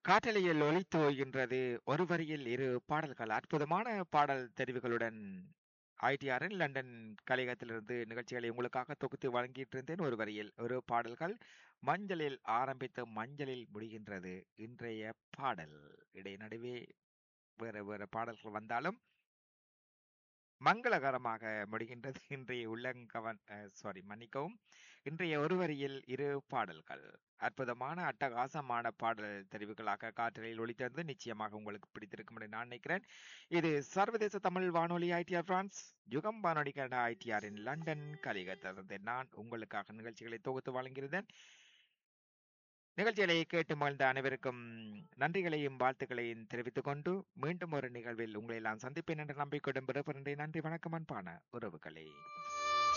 காற்றலையில் ஒலித்து ஓய்கின்றது ஒரு வரியில் இரு பாடல்கள் அற்புதமான பாடல் தெரிவுகளுடன் ஐடிஆரின் லண்டன் கலையகத்திலிருந்து நிகழ்ச்சிகளை உங்களுக்காக தொகுத்து வழங்கிட்டு இருந்தேன் ஒரு வரியில் ஒரு பாடல்கள் மஞ்சளில் ஆரம்பித்து மஞ்சளில் முடிகின்றது இன்றைய பாடல் இடை நடுவே வேற வேற பாடல்கள் வந்தாலும் மங்களகரமாக முடிகின்றது இன்றைய உள்ளங்கவன் சாரி மன்னிக்கவும் இன்றைய ஒரு வரியில் இரு பாடல்கள் அற்புதமான அட்டகாசமான பாடல் தெரிவுகளாக காற்றலில் ஒளித்தந்து நிச்சயமாக உங்களுக்கு பிடித்திருக்கும் என்று நான் நினைக்கிறேன் இது சர்வதேச தமிழ் வானொலி ஐடிஆர் பிரான்ஸ் யுகம் வானொலி கனடா ஐடிஆரின் லண்டன் கலிகத்திலிருந்து நான் உங்களுக்காக நிகழ்ச்சிகளை தொகுத்து வழங்கியிருந்தேன் நிகழ்ச்சிகளை கேட்டு மகிழ்ந்த அனைவருக்கும் நன்றிகளையும் வாழ்த்துக்களையும் தெரிவித்துக் கொண்டு மீண்டும் ஒரு நிகழ்வில் உங்களை நான் சந்திப்பேன் என்ற நம்பிக்கையுடன் பிறப்பின்றி நன்றி வணக்கம் அன்பான உறவுகளே